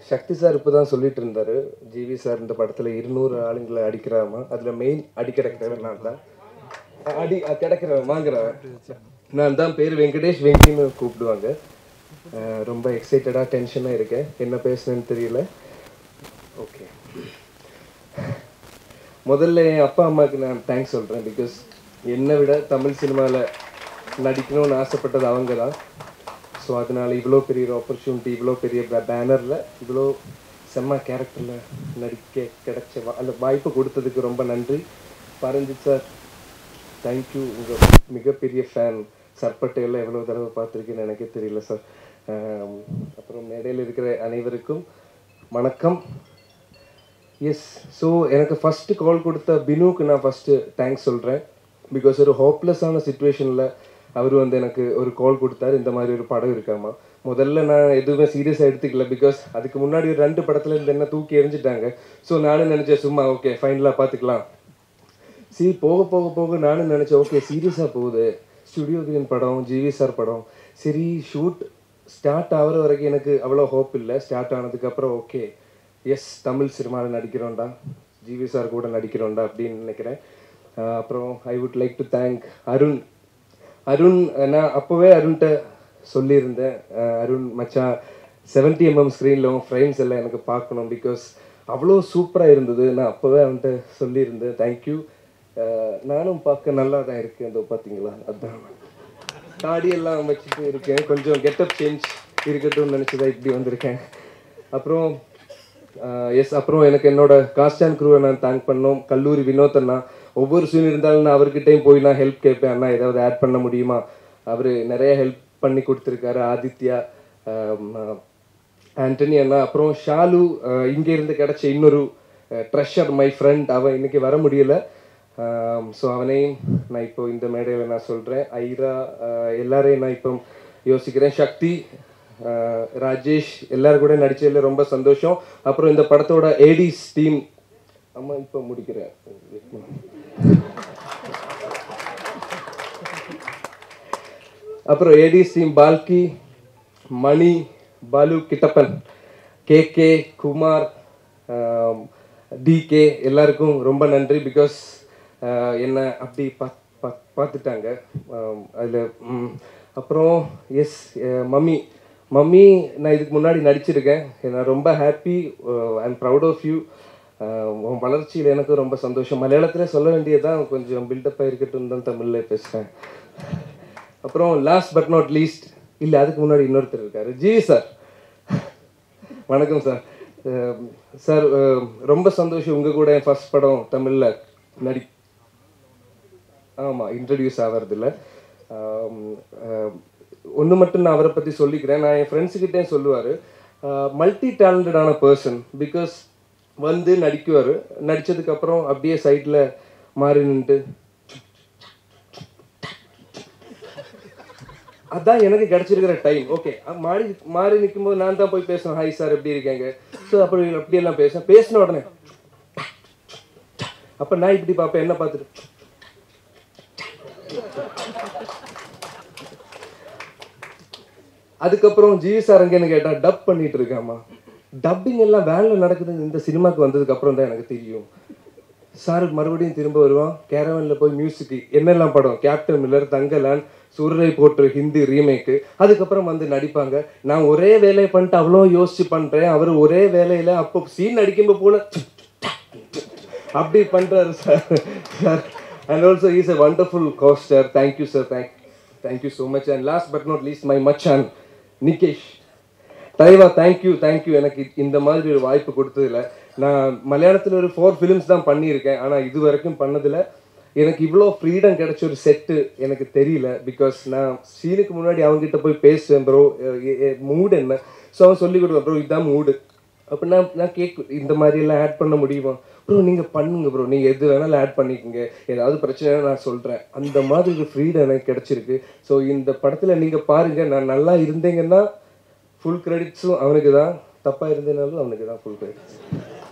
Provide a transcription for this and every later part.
சக்தி sir இப்போ தான் சொல்லிட்டு இருந்தாரு ஜிவி சார் இந்த படத்தில் இருநூறு ஆளுங்களை அடிக்கிறாமா அதில் மெயின் அடி கிடக்கிறவன் நான் தான் அடி அ, கிடக்கிறவன் வாங்குறவன் நான் தான் பேர் வெங்கடேஷ் வெங்கின்னு கூப்பிடுவாங்க அஹ், ரொம்ப எக்ஸைட்டடாக டென்ஷனாக இருக்கேன் என்ன பேசுனேன்னு தெரியல ஓகே முதல்ல என் அப்பா அம்மாவுக்கு நான் தேங்க்ஸ் சொல்கிறேன் பிகாஸ் என்னை விட தமிழ் சினிமாவில் நடிக்கணும்னு ஆசைப்பட்டது அவங்க தான் ஸோ அதனால இவ்வளோ பெரிய ஒரு ஆப்பர்ச்சுனிட்டி இவ்வளோ பெரிய பேனரில் இவ்வளோ செம்ம கேரக்டரில் நடிக்க கிடைச்ச வா அல்ல வாய்ப்பு கொடுத்ததுக்கு ரொம்ப நன்றி பரஞ்சித் சார் தேங்க்யூ உங்கள் மிகப்பெரிய ஃபேன் சர்பட்டையில் எவ்வளோ தடவை பார்த்துருக்கேன்னு எனக்கே தெரியல சார் அப்புறம் மேடையில் இருக்கிற அனைவருக்கும் வணக்கம் எஸ் ஸோ எனக்கு ஃபஸ்ட்டு கால் கொடுத்த பினுக்கு நான் ஃபஸ்ட்டு தேங்க்ஸ் சொல்கிறேன் பிகாஸ் ஒரு ஹோப்லெஸ்ஸான சுச்சுவேஷனில் அவர் வந்து எனக்கு ஒரு கால் கொடுத்தாரு இந்த மாதிரி ஒரு படம் இருக்காமா முதல்ல நான் எதுவுமே சீரியஸாக எடுத்துக்கல பிகாஸ் அதுக்கு முன்னாடி ஒரு ரெண்டு படத்துல இருந்து என்ன தூக்கி எறிஞ்சிட்டாங்க ஸோ நானும் நினச்சேன் சும்மா ஓகே ஃபைனலாக பார்த்துக்கலாம் சி போக போக போக நானும் நினச்சேன் ஓகே சீரியஸாக போகுது ஸ்டுடியோ கிரீன் படம் ஜிவி சார் படம் சரி ஷூட் ஸ்டார்ட் ஆகிற வரைக்கும் எனக்கு அவ்வளோ ஹோப் இல்லை ஸ்டார்ட் ஆனதுக்கப்புறம் ஓகே எஸ் தமிழ் சினிமாவில் நடிக்கிறோம்டா ஜிவி சார் கூட நடிக்கிறோம்டா அப்படின்னு நினைக்கிறேன் ஆஹ் அப்புறம் I would like to thank Arun Arun நான் அப்போவே அருண்கிட்ட சொல்லியிருந்தேன் அஹ் அருண் மச்சான் செவன்டி எம்எம் ஸ்க்ரீனில் ஃப்ரேம்ஸ் எல்லாம் எனக்கு பார்க்கணும் பிகாஸ் அவ்வளோ சூப்பராக இருந்தது நான் அப்போவே அவன்கிட்ட சொல்லியிருந்தேன் தேங்க்யூ நானும் பார்க்க நல்லா தான் இருக்கேன் இதோ பார்த்தீங்களா அதான் தாடி எல்லாம் வச்சுட்டு இருக்கேன் கொஞ்சம் கெட்டப் சேஞ்ச் இருக்கட்டும்னு நினச்சி இப்படி வந்திருக்கேன் அப்புறம் எஸ் அப்புறம் எனக்கு என்னோட காஸ்ட் அண்ட் க்ரூவை நான் தேங்க் பண்ணோம் கல்லூரி வினோத் அண்ணா ஒவ்வொரு சீன் இருந்தாலும் நான் அவர்கிட்டயும் போய் நான் ஹெல்ப் கேட்பேன் அண்ணா ஏதாவது ஆட் பண்ண முடியுமா அவர் நிறைய ஹெல்ப் பண்ணி கொடுத்துருக்காரு ஆதித்யா ஆம், ஆண்டனி அண்ணா அப்புறம் ஷாலு அஹ், இங்க இருந்து கிடைச்ச இன்னொரு ட்ரெஷர் மை ஃப்ரெண்ட் அவன் இன்னைக்கு வர முடியல ஸோ அவனையும் நான் இப்போ இந்த மேடையில் நான் சொல்கிறேன் ஐரா அஹ், எல்லாரையும் நான் இப்போ யோசிக்கிறேன் சக்தி அஹ், ராஜேஷ் எல்லாரும் கூட நடிச்சதுல ரொம்ப சந்தோஷம் அப்புறம் இந்த படத்தோட ஏடிஸ் டீம் அம்மா இப்போ முடிக்கிறேன் அப்புறம் ஏடிஸ் team Balki Mani Balu Kittappan K K Kumar DK எல்லாருக்கும் ரொம்ப நன்றி பிகாஸ் என்னை அப்படி பா- பா- பார்த்துட்டாங்க அதில் அப்புறம் எஸ் மம்மி மம்மி நான் இதுக்கு முன்னாடி நடிச்சிருக்கேன் நான் ரொம்ப happy I am proud of you உன் வளர்ச்சியில் எனக்கு ரொம்ப சந்தோஷம் மலையாளத்திலே சொல்ல வேண்டியதுதான் கொஞ்சம் பில்டப்பாக இருக்கட்டும் தான் தமிழில் பேசுகிறேன் அப்புறம் லாஸ்ட் பட் நாட் லீஸ்ட் இல்லை அதுக்கு முன்னாடி இன்னொருத்தர் இருக்காரு ஜி சார் வணக்கம் சார் சார் ரொம்ப சந்தோஷம் உங்கள் கூட என் ஃபர்ஸ்ட் படம் தமிழில் நடி ஆமாம் இன்ட்ரடியூஸ் ஆகிறதில்ல ஒன்று மட்டும் நான் அவரை பற்றி சொல்லிக்கிறேன் நான் என் ஃப்ரெண்ட்ஸுக்கிட்டே சொல்லுவார் மல்டி டேலண்டடான பர்சன் பிகாஸ் வந்து நடிக்குவார் நடித்ததுக்கப்புறம் அப்படியே சைடில் மாறி நின்றுட்டு அதான் எனக்கு கிடைச்சிருக்கிற டைம் ஓகே மாறி மாறி நிற்கும்போது நான் தான் போய் பேசுவேன் ஹாய் சார் எப்படி இருக்கீங்க ஸோ அப்படி அப்படியெல்லாம் பேசுவேன் பேசின உடனே அப்போ நான் இப்படி பார்ப்பேன் என்ன பார்த்துட்டு அதுக்கப்புறம் ஜி சார் அங்கேன்னு கேட்டா டப் பண்ணிட்டு இருக்காமா டப்பிங் எல்லாம் வேன்ல நடக்குது இந்த சினிமாக்கு வந்ததுக்கு அப்புறம் தான் எனக்கு தெரியும் சார் மறுபடியும் திரும்ப வருவான் கேரவன்ல போய் மியூசிக் என்னெல்லாம் படம் கேப்டன் மில்லர் தங்கலான் சூரரை போற்று ஹிந்தி ரீமேக்கு அதுக்கப்புறம் வந்து நடிப்பாங்க நான் ஒரே வேலையை பண்ணிட்டு அவ்வளோ யோசிச்சு பண்றேன் அவர் ஒரே வேலையில அப்போ சீன் நடிக்கும்போது போல அப்படி பண்றாரு sir sir and also is a wonderful costar thank you sir thank thank you so much and last but not least my மச்சான் நிகேஷ் தலைவா தேங்க்யூ தேங்க்யூ எனக்கு இ- இந்த மாதிரி ஒரு வாய்ப்பு கொடுத்ததுல நான் மலையாளத்தில் ஒரு ஃபோர் ஃபிலிம்ஸ் தான் பண்ணியிருக்கேன் ஆனால் இது வரைக்கும் பண்ணதில் எனக்கு இவ்வளோ ஃப்ரீடம் கிடைச்ச ஒரு செட்டு எனக்கு தெரியல பிகாஸ் நான் சீனுக்கு முன்னாடி அவங்ககிட்ட போய் பேசுவேன் ப்ரோ மூடு என்ன ஸோ அவன் சொல்லி கொடுவேன் ப்ரோ இதுதான் மூடு அப்போ நான் நான் கேட்க இந்த மாதிரி எல்லாம் ஆட் பண்ண முடியுமா ப்ரோ நீங்கள் பண்ணுங்க ப்ரோ நீங்கள் எது வேணாலும் ஆட் பண்ணிக்கோங்க ஏதாவது பிரச்சனை நான் சொல்கிறேன் அந்த மாதிரி ஒரு ஃப்ரீடம் எனக்கு கிடைச்சிருக்கு ஸோ இந்த படத்தில் நீங்கள் பாருங்கள் நான் நல்லா இருந்தீங்கன்னா ஃபுல் கிரெடிட்ஸும் அவனுக்கு தான் தப்பாக இருந்தனாலும் அவனுக்கு தான் full credits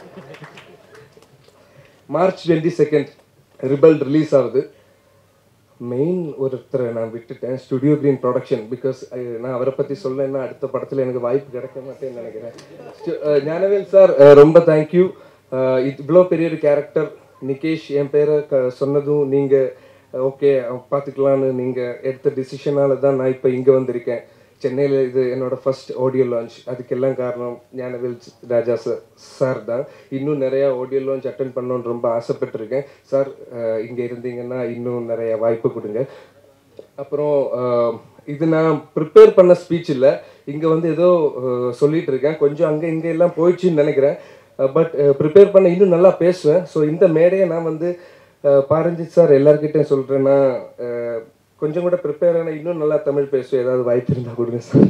March twenty second Rebel release ஆகுது மெயின் ஒருத்தரை நான் விட்டுட்டேன் ஸ்டுடியோ கிரீன் ப்ரொடக்ஷன் பிகாஸ் நான் அவரை பற்றி சொல்லலைன்னா அடுத்த படத்தில் எனக்கு வாய்ப்பு கிடைக்க மாட்டேன்னு நினைக்கிறேன் Stu- அஹ் ஞானவேல் சார் ரொம்ப தேங்க்யூ இவ்வளோ பெரிய ஒரு கேரக்டர் நிகேஷ் என் பேரை க சொன்னதும் நீங்கள் ஓகே பார்த்துக்கலான்னு நீங்கள் எடுத்த டிசிஷனால தான் நான் இப்போ இங்கே வந்திருக்கேன் சென்னையில் இது என்னோட ஃபர்ஸ்ட் ஆடியோ லான்ச் அதுக்கெல்லாம் காரணம் ஞானவேல் ராஜா சார் சார் தான் இன்னும் நிறையா ஆடியோ லான்ச் அட்டன் பண்ணணும்னு ரொம்ப ஆசைப்பட்டிருக்கேன் சார் இங்கே இருந்தீங்கன்னா இன்னும் நிறைய வாய்ப்பு கொடுங்க அப்புறம் அஹ், இது நான் ப்ரிப்பேர் பண்ண ஸ்பீச் இல்லை இங்கே வந்து ஏதோ அஹ், சொல்லிட்டு இருக்கேன் கொஞ்சம் அங்கே இங்கே எல்லாம் போயிடுச்சுன்னு நினைக்கிறேன் பட் ப்ரிப்பேர் பண்ண இன்னும் நல்லா பேசுவேன் ஸோ இந்த மேடையை நான் வந்து அஹ், பாரஞ்சித் சார் எல்லார்கிட்டையும் சொல்கிறேன்னா கொஞ்சம் கூட ப்ரிப்பேர் ஆனால் இன்னும் நல்லா தமிழ் பேசுவேன் ஏதாவது வாய்ப்பு இருந்தால் கொடுங்க சார்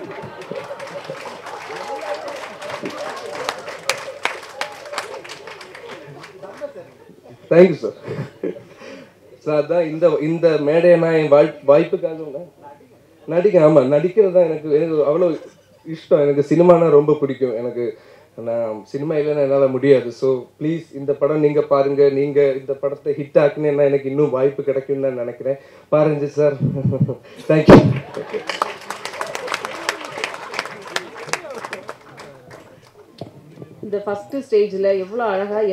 தேங்க்யூ சார் சார் அதான் இந்த இந்த மேடையை நான் என் வாய் வாய்ப்புக்காக நடிக்க ஆமாம் நடிக்கிறது தான் எனக்கு எனக்கு அவ்வளோ இஷ்டம் எனக்கு சினிமானா ரொம்ப பிடிக்கும் எனக்கு நான் சினிமா இல்லைன்னா என்னால் முடியாது ஸோ ப்ளீஸ் இந்த படம் நீங்கள் பாருங்கள் நீங்கள் இந்த படத்தை ஹிட் ஆக்குனேன்னா எனக்கு இன்னும் வாய்ப்பு கிடைக்கும்னு நான் நினைக்கிறேன் பாருங்க சார் தேங்க்யூ இந்த ஃபர்ஸ்ட் ஸ்டேஜ்ல எவ்வளவு அழகா